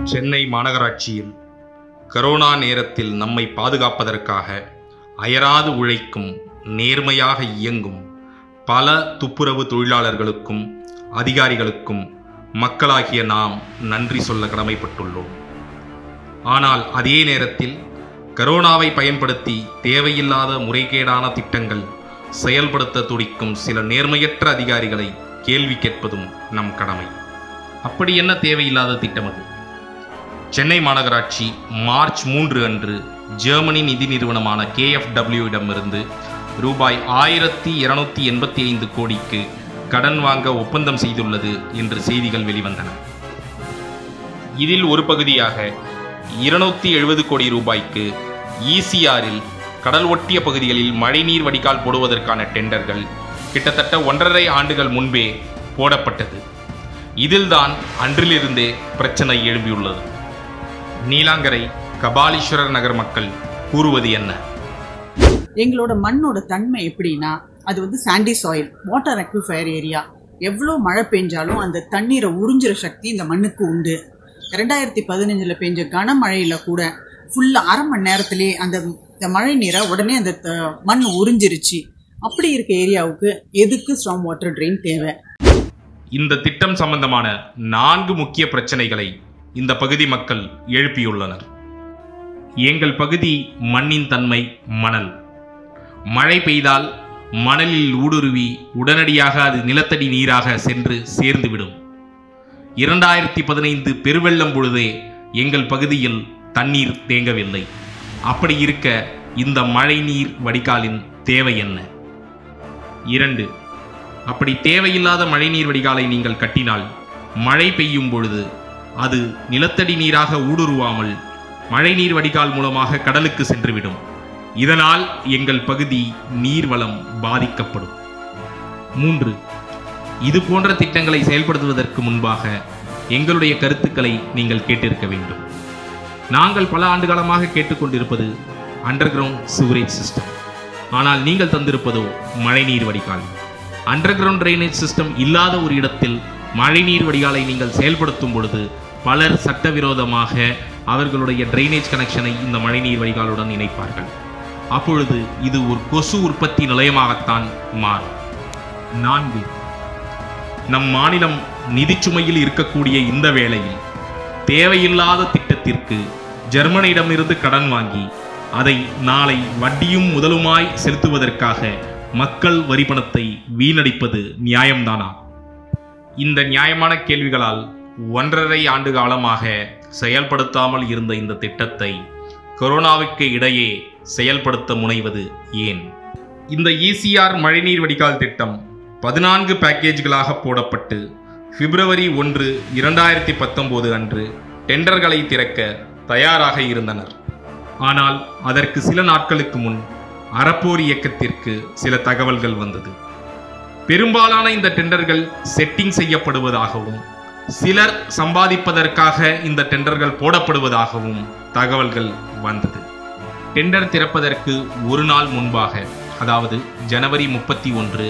சென்னை மாநகராட்சியில் கரோனா நேரத்தில் நம்மை பாதுகாப்பதற்காக அயராது உழைக்கும் நேர்மையாக இயங்கும் பல துப்புரவு தொழிலாளர்களுக்கும் அதிகாரிகளுக்கும் மக்களாகிய நாம் நன்றி சொல்ல கடமைப்பட்டுள்ளோம் ஆனால் அதே நேரத்தில் கரோனாவை பயன்படுத்தி தேவையில்லாத முறைகேடான திட்டங்கள் செயல்படுத்த துடிக்கும் சில நேர்மையற்ற அதிகாரிகளை கேள்வி கேட்பதும் நம் கடமை அப்படி என்ன தேவையில்லாத திட்டம் அது சென்னை மாநகராட்சி மார்ச் மூன்று அன்று ஜெர்மனி நிதி நிறுவனமான KfW இடமிருந்து ரூபாய் ஆயிரத்தி இருநூத்தி எண்பத்தி ஐந்து கோடிக்கு கடன் வாங்க ஒப்பந்தம் செய்துள்ளது என்று செய்திகள் வெளிவந்தன இதில் ஒரு பகுதியாக இருநூத்தி எழுபது கோடி ரூபாய்க்கு ஈசிஆரில் கடல் ஒட்டிய பகுதிகளில் மழைநீர் வடிகால் போடுவதற்கான டெண்டர்கள் கிட்டத்தட்ட ஒன்றரை ஆண்டுகள் முன்பே போடப்பட்டது இதில்தான் அன்றிலிருந்தே பிரச்சனை எழும்பியுள்ளது நீலாங்கரை கபாலீஸ்வரர் நகர் மக்கள் கூறுவது என்ன எங்களோட மண்ணோட தன்மை எப்படின்னா அது வந்து sandy soil water aquifer area எவ்வளோ மழை பெஞ்சாலும் அந்த தண்ணீரை உறிஞ்சுற சக்தி இந்த மண்ணுக்கு உண்டு ரெண்டாயிரத்தி பதினஞ்சில் பெஞ்ச கனமழையில் கூட ஃபுல்லாக அரை மணி நேரத்திலே அந்த இந்த மழை நீரை உடனே அந்த த- மண் உறிஞ்சிருச்சு அப்படி இருக்க ஏரியாவுக்கு எதுக்கு ஸ்ட்ராங் வாட்டர் ட்ரெயின் தேவை இந்த திட்டம் சம்பந்தமான நான்கு முக்கிய பிரச்சனைகளை இந்த பகுதி மக்கள் எழுப்பியுள்ளனர் எங்கள் பகுதி மண்ணின் தன்மை மணல் மழை பெய்தால் மணலில் ஊடுருவி உடனடியாக அது நிலத்தடி நீராக சென்று சேர்ந்துவிடும் இரண்டாயிரத்தி பதினைந்து பெருவெள்ளம் பொழுதே எங்கள் பகுதியில் தண்ணீர் தேங்கவில்லை அப்படி இருக்க இந்த மழைநீர் வடிகாலின் தேவை என்ன இரண்டு அப்படி தேவையில்லாத மழைநீர் வடிகாலை நீங்கள் கட்டினால் மழை பெய்யும் பொழுது அது நிலத்தடி நீராக ஊடுருவாமல் மழைநீர் வடிகால் மூலமாக கடலுக்கு சென்றுவிடும் இதனால் எங்கள் பகுதி நீர்வளம் பாதிக்கப்படும் மூன்று இது போன்ற திட்டங்களை செயல்படுத்துவதற்கு முன்பாக எங்களுடைய கருத்துக்களை நீங்கள் கேட்டிருக்க வேண்டும் நாங்கள் பல ஆண்டுகாலமாக கேட்டுக்கொண்டிருப்பது அண்டர் கிரவுண்ட் சுவரேஜ் சிஸ்டம் ஆனால் நீங்கள் தந்திருப்பதோ மழைநீர் வடிகால் அண்டர் கிரவுண்ட் ட்ரைனேஜ் சிஸ்டம் இல்லாத ஒரு இடத்தில் மழைநீர் வடிகாலை நீங்கள் செயல்படுத்தும் பொழுது பலர் சட்டவிரோதமாக அவர்களுடைய ட்ரைனேஜ் கனெக்ஷனை இந்த மழைநீர் வடிகாலுடன் இணைப்பார்கள் அப்பொழுது இது ஒரு கொசு உற்பத்தி நிலையமாகத்தான் மாறும் நான்கு நம் மாநிலம் நிதிச்சுமையில் இருக்கக்கூடிய இந்த வேளையில் தேவையில்லாத திட்டத்திற்கு ஜெர்மனியிடமிருந்து கடன் வாங்கி அதை நாளை வட்டியும் முதலுமாய் செலுத்துவதற்காக மக்கள் வரி பணத்தை வீணடிப்பது நியாயம்தானா இந்த நியாயமான கேள்விகளால் ஒன்றரை ஆண்டு காலமாக செயல்படுத்தாமல் இருந்த இந்த திட்டத்தை கொரோனாவுக்கு இடையே செயல்படுத்த முனைவது ஏன் இந்த இசிஆர் மழைநீர் வடிகால் திட்டம் பதினான்கு பேக்கேஜ்களாக போடப்பட்டு பிப்ரவரி ஒன்று இரண்டாயிரத்தி பத்தொம்போது அன்று டெண்டர்களை திறக்க தயாராக இருந்தனர் ஆனால் அதற்கு சில நாட்களுக்கு முன் அறப்போர் இயக்கத்திற்கு சில தகவல்கள் வந்தது பெரும்பாலான இந்த டெண்டர்கள் செட்டிங் செய்யப்படுவதாகவும் சிலர் சம்பாதிப்பதற்காக இந்த டெண்டர்கள் போடப்படுவதாகவும் தகவல்கள் வந்தது டெண்டர் திறப்பதற்கு ஒரு நாள் முன்பாக அதாவது ஜனவரி முப்பத்தி ஒன்று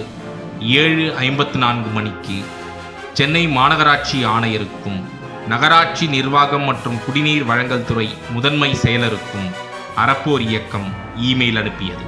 ஏழு ஐம்பத்து நான்கு மணிக்கு சென்னை மாநகராட்சி ஆணையருக்கும் நகராட்சி நிர்வாகம் மற்றும் குடிநீர் வழங்கல் துறை முதன்மை செயலருக்கும் அறப்போர் இயக்கம் இமெயில் அனுப்பியது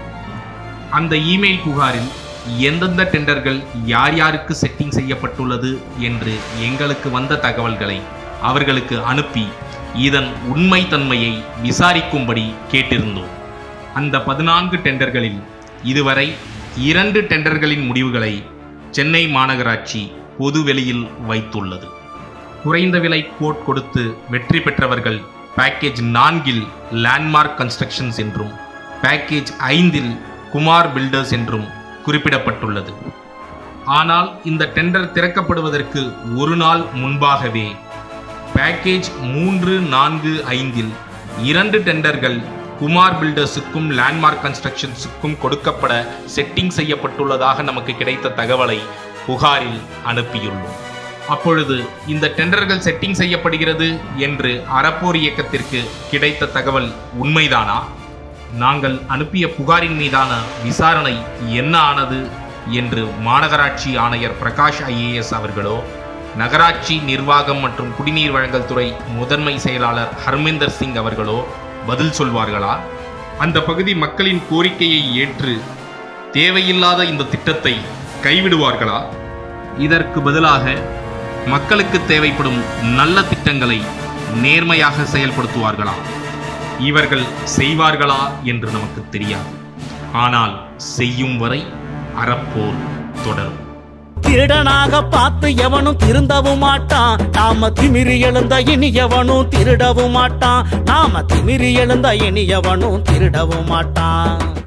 அந்த இமெயில் புகாரில் எந்தெந்த டெண்டர்கள் யார் யாருக்கு செட்டிங் செய்யப்பட்டுள்ளது என்று எங்களுக்கு வந்த தகவல்களை அவர்களுக்கு அனுப்பி இதன் உண்மைத்தன்மையை விசாரிக்கும்படி கேட்டிருந்தோம் அந்த பதினான்கு டெண்டர்களில் இதுவரை இரண்டு டெண்டர்களின் முடிவுகளை சென்னை மாநகராட்சி பொது வெளியில் வைத்துள்ளது குறைந்த விலை கோட் கொடுத்து வெற்றி பெற்றவர்கள் பேக்கேஜ் நான்கில் லேண்ட்மார்க் கன்ஸ்ட்ரக்ஷன்ஸ் என்றும் பேக்கேஜ் ஐந்தில் குமார் பில்டர்ஸ் என்றும் குறிப்பிடப்பட்டுள்ளது ஆனால் இந்த டெண்டர் திறக்கப்படுவதற்கு ஒரு நாள் முன்பாகவே பேக்கேஜ் மூன்று நான்கு ஐந்தில் இரண்டு டெண்டர்கள் குமார் பில்டர்ஸுக்கும் லேண்ட்மார்க் கன்ஸ்ட்ரக்ஷன்ஸுக்கும் கொடுக்கப்பட செட்டிங் செய்யப்பட்டுள்ளதாக நமக்கு கிடைத்த தகவலை புகாரில் அனுப்பியுள்ளோம் அப்பொழுது இந்த டெண்டர்கள் செட்டிங் செய்யப்படுகிறது என்று அறப்போர் இயக்கத்திற்கு கிடைத்த தகவல் உண்மைதானா நாங்கள் அனுப்பிய புகாரின் மீதான விசாரணை என்ன ஆனது என்று மாநகராட்சி ஆணையர் பிரகாஷ் ஐஏஎஸ் அவர்களோ நகராட்சி நிர்வாகம் மற்றும் குடிநீர் வழங்கல் துறை முதன்மை செயலாளர் ஹர்மிந்தர் சிங் அவர்களோ பதில் சொல்வார்களா அந்த பகுதி மக்களின் கோரிக்கையை ஏற்று தேவையில்லாத இந்த திட்டத்தை கைவிடுவார்களா இதற்கு பதிலாக மக்களுக்கு தேவைப்படும் நல்ல திட்டங்களை நேர்மையாக செயல்படுத்துவார்களா இவர்கள் செய்வார்களா என்று நமக்கு தெரியாது ஆனால் செய்யும் வரை அறப்போர் தொடரும் திருடனாக பார்த்து எவனும் திருந்தவும் மாட்டான் நாம திமிரி எழுந்த இனி எவனும் திருடவும் மாட்டான் நாம திமிரி எழுந்த இனி எவனும் திருடவும் மாட்டான்